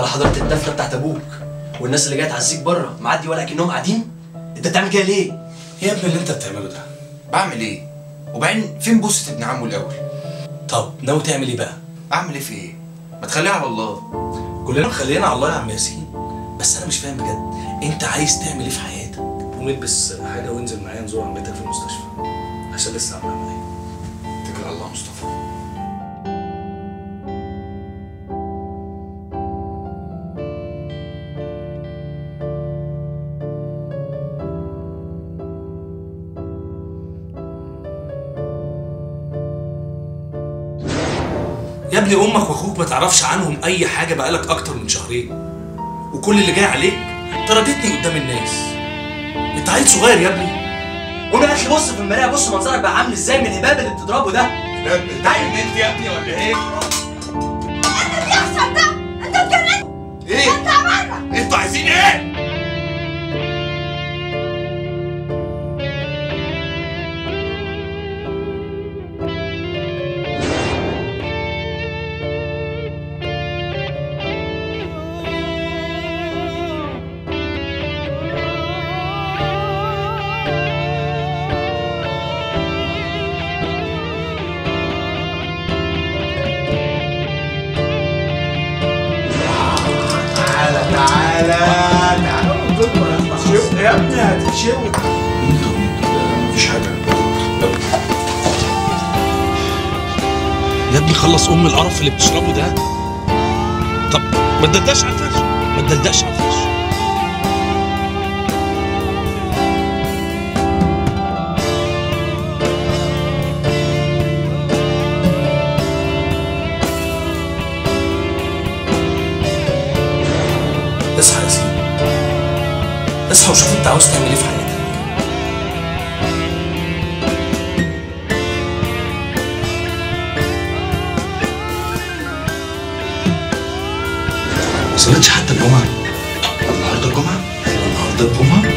ولا حضرت الدفنه بتاعت ابوك والناس اللي جايه تعزيك بره معدي ولا كانهم قاعدين انت بتعمل كده ليه ايه يا ابني اللي انت بتعمله ده بعمل ايه وبعدين فين بوسه ابن عمه الاول طب ناوي تعمل ايه بقى اعمل ايه في ايه ما تخليها على الله كلنا مخلينا على الله يا عم ياسين بس انا مش فاهم بجد انت عايز تعمل ايه في حياتك قوم البس حاجه وانزل معايا نزور عمتك في المستشفى عشان لسه عامل عمليه اتكل على الله مصطفى يا ابني امك واخوك ما تعرفش عنهم اي حاجه بقالك اكتر من شهرين وكل اللي جاي عليك طردتني قدام الناس انت عيل صغير يا ابني قوم يا اخي بص في المرايه بص منظرك بقى عامل ازاي من الهباب اللي بتضربه ده انت عارف انت يا ابني ولا ايه اللي بيحصل ده انت اتجننت ايه اطلع بره انتوا عايزين ايه تعالى تعالى تعالى شوف يا ابني هتتشوي مفيش حاجه يا ابني خلص ام القرف اللي بتشربه ده طب ما تدلدقش على الفرش ما تدلدقش على الفرش اصحى يا سيدي اصحى وشوف انت عاوز تعمل ايه في حياتك ما صليتش حتى الجمعة النهارده الجمعة ايوه النهارده الجمعة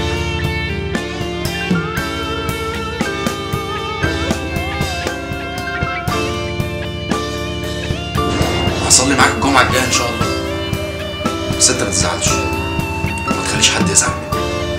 هصلي معاك الجمعه الجايه ان شاء الله بس انت ما تزعلش وما تخليش حد يزعل مني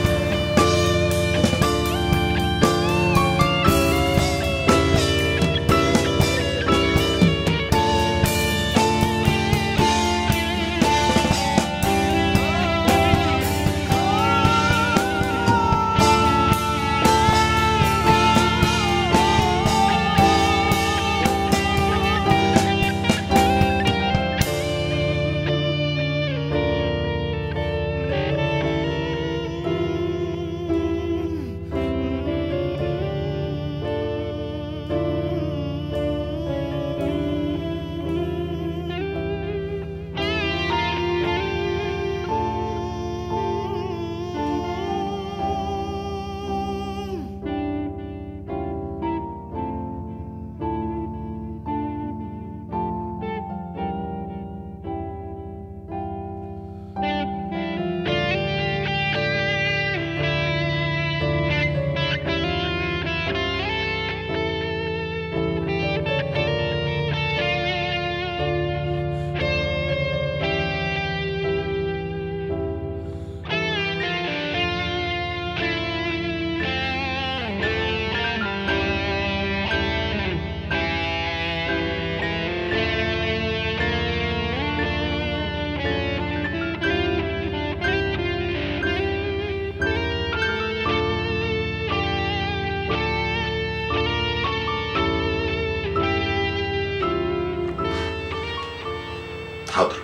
حاضر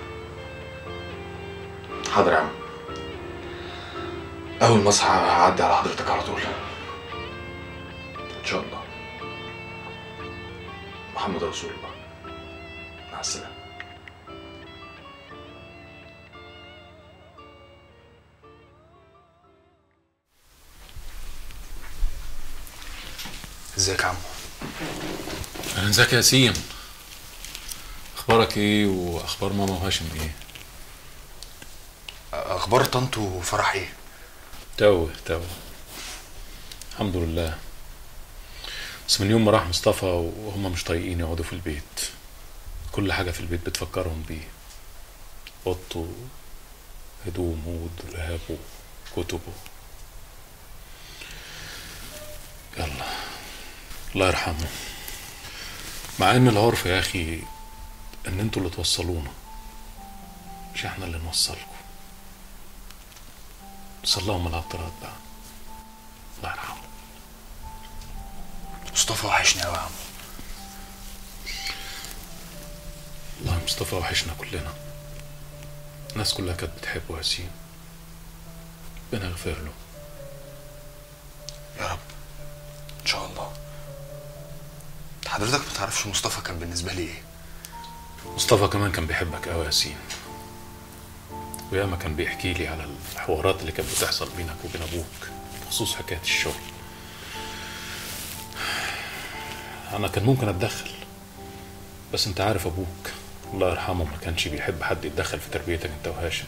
حاضر يا عم اول ما اصحى هعدي على حضرتك على طول ان شاء الله محمد رسول الله مع السلامه ازيك يا عم اهلا ازيك يا ياسين اخبارك ايه واخبار ماما وهاشم ايه اخبار طنط وفرح ايه توه توه الحمد لله بس من يوم ما راح مصطفى وهم مش طايقين يقعدوا في البيت كل حاجة في البيت بتفكرهم بيه اوضته هدومه ودولابه كتبه يلا الله يرحمه مع ان العرف يا اخي ان انتوا اللي توصلونا مش احنا اللي نوصلكم صلهم الاعتراض بقى الله يرحمه مصطفى وحشني قوي يا عم والله مصطفى وحشنا كلنا الناس كلها كانت بتحبه ياسين ربنا يغفر له يا رب ان شاء الله حضرتك ما تعرفش مصطفى كان بالنسبه لي ايه مصطفى كمان كان بيحبك قوي يا ياسين وياما كان بيحكي لي على الحوارات اللي كانت بتحصل بينك وبين ابوك بخصوص حكايه الشغل انا كان ممكن اتدخل بس انت عارف ابوك الله يرحمه ما كانش بيحب حد يتدخل في تربيتك انت وهاشم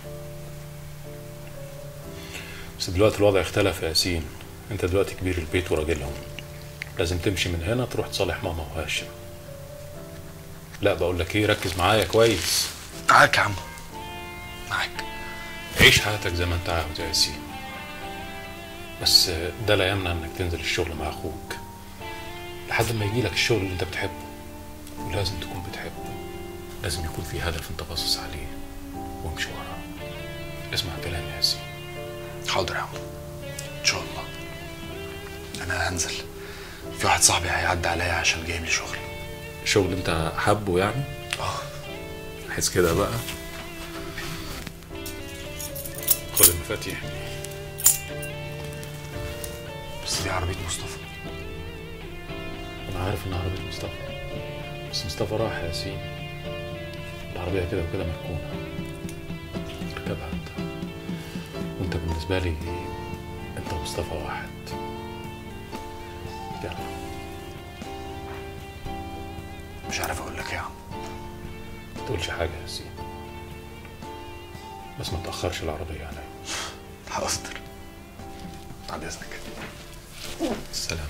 بس دلوقتي الوضع اختلف يا ياسين انت دلوقتي كبير البيت وراجلهم لازم تمشي من هنا تروح تصالح ماما وهاشم لا بقول لك ايه ركز معايا كويس معاك يا عم معاك عيش حياتك زي ما انت عاوز يا ياسين بس ده لا يمنع انك تنزل الشغل مع اخوك لحد ما يجي لك الشغل اللي انت بتحبه ولازم تكون بتحبه لازم يكون في هدف انت باصص عليه وامشي وراه اسمع كلامي يا ياسين حاضر يا عم ان شاء الله انا هنزل في واحد صاحبي هيعدي عليا عشان جايب لي شغل شغل انت حابه يعني اه حس كده بقى خد المفاتيح بس دي عربيه مصطفى انا عارف انها عربيه مصطفى بس مصطفى راح يا ياسين العربيه كده وكده مركونه اركبها انت وانت بالنسبه لي انت ومصطفى واحد يلا مش عارف اقول لك ايه يا عم ما تقولش حاجه يا ياسين بس ما تاخرش العربيه عليا حاضر بعد اذنك السلام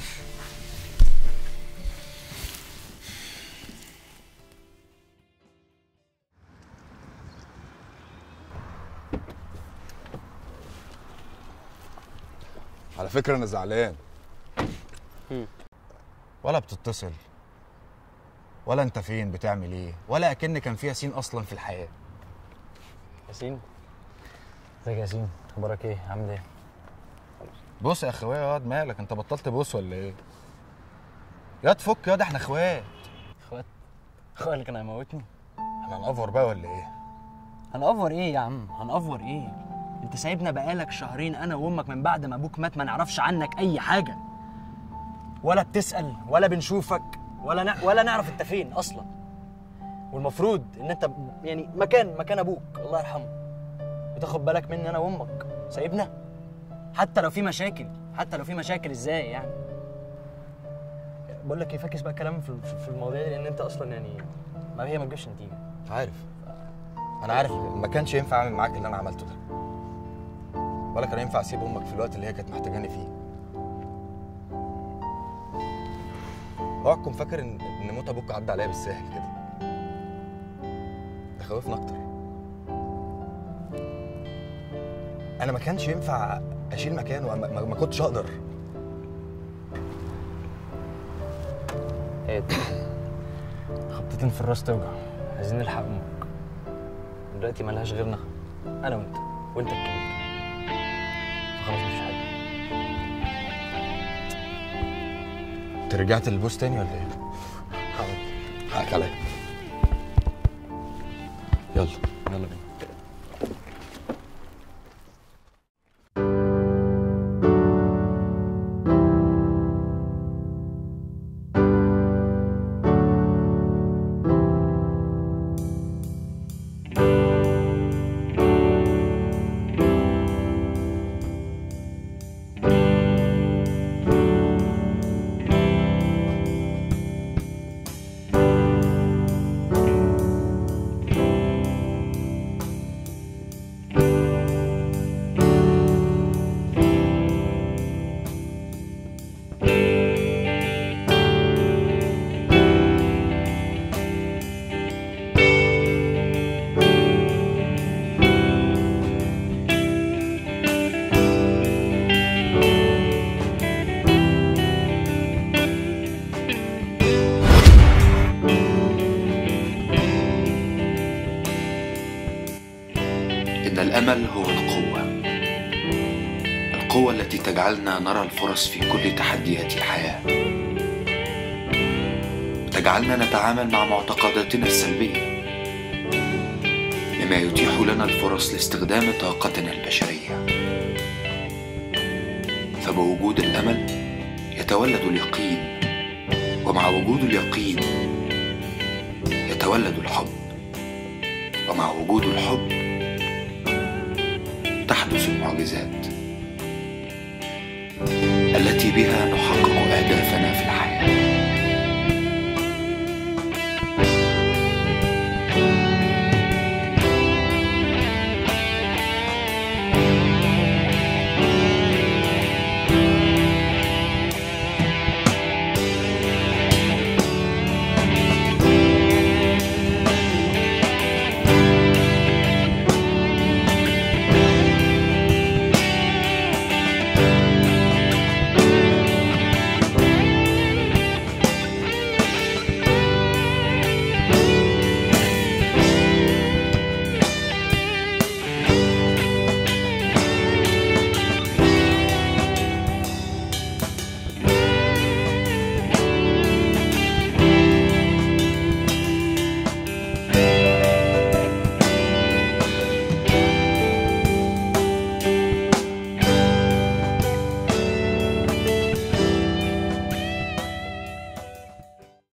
على فكرة أنا زعلان ولا بتتصل ولا أنت فين بتعمل إيه ولا أكن كان في ياسين أصلا في الحياة ياسين ازيك يا ياسين اخبارك ايه عامل ايه بص يا أخويا يا واد مالك أنت بطلت بص ولا إيه يا تفك يا ده إحنا إخوات اخوات اخويا اللي كان هيموتني إحنا هنأفور بقى ولا إيه هنأفور ايه يا عم هنأفور ايه انت سايبنا بقالك شهرين انا وامك من بعد ما ابوك مات ما نعرفش عنك اي حاجه ولا بتسأل ولا بنشوفك ولا نا... ولا نعرف انت فين اصلا والمفروض ان انت يعني مكان مكان ابوك الله يرحمه بتاخد بالك مني انا وامك سايبنا حتى لو في مشاكل حتى لو في مشاكل ازاي يعني بقول لك ايه فاكس بقى كلام في في المواضيع دي لان انت اصلا يعني ما هي ما تجيبش نتيجه عارف أنا عارف ما كانش ينفع أعمل معاك اللي أنا عملته ده ولا كان ينفع أسيب أمك في الوقت اللي هي كانت محتاجاني فيه اوعى تكون فاكر ان ان موت ابوك عدى عليا بالساهل كده ده خوفنا اكتر انا ما كانش ينفع اشيل مكانه ما, ما- ما كنتش اقدر ايه ده؟ خبطتين في الراس توجع عايزين نلحق امك دلوقتي ملهاش غيرنا انا وانت وانت الكبير فخلاص مفيش حاجه انت رجعت للبوس تاني ولا ايه؟ حقك عليا يلا يلا بينا وتجعلنا نرى الفرص في كل تحديات الحياة وتجعلنا نتعامل مع معتقداتنا السلبية مما يتيح لنا الفرص لاستخدام طاقتنا البشرية فبوجود الأمل يتولد اليقين ومع وجود اليقين يتولد الحب ومع وجود الحب تحدث المعجزات التي بها نحقق اهدافنا